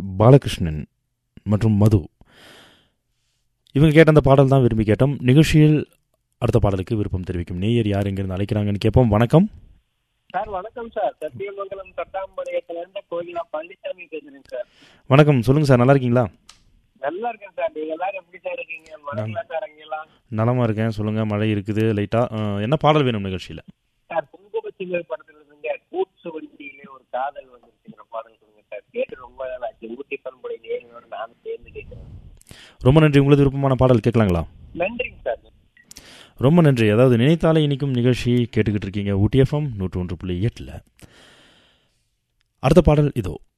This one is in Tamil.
பாலகிருஷ்ணன் மற்றும் மது இவங்க கேட்ட அந்த பாடல் தான் விரும்பி கேட்டோம் நிகழ்ச்சியில் அடுத்த பாடலுக்கு விருப்பம் தெரிவிக்கும் நேயர் யார் எங்கிருந்து அழைக்கிறாங்கன்னு கேட்போம் வணக்கம் சார் வணக்கம் சார் சத்தியமங்கலம் தட்டாம்பாளையத்துல இருந்து கோயிலா பழனிசாமி பேசுறேன் சார் வணக்கம் சொல்லுங்க சார் நல்லா இருக்கீங்களா நல்லா இருக்கேன் சார் நீங்க எல்லாரும் எப்படி சார் இருக்கீங்க மழைங்களா சார் அங்கெல்லாம் நலமா இருக்கேன் சொல்லுங்க மழை இருக்குது லைட்டா அஹ், என்ன பாடல் வேணும் நிகழ்ச்சியில் சார் குங்குமச்சிங்கள் படத்துல இருந்துங்க கூட்சு வண்டியிலே ஒரு காதல் வந்துருச்சுங்கிற பாடல் கொடுங்க சார் கேட்டு ரொம்ப நாள் ஆச்சு ஊட்டி பண்புடைய நேர்களோட நானும் சேர்ந்து கேட்கிறேன் ரொம்ப நன்றி உங்களது விருப்பமான பாடல் கேட்கலாங்களா நன்றிங்க சார் ரொம்ப நன்றி அதாவது நினைத்தாலே இனிக்கும் நிகழ்ச்சி கேட்டுக்கிட்டு இருக்கீங்க ஊட்டி எஃப்எம் நூற்று ஒன்று புள்ளி எட்டில் அடுத்த பாடல் இதோ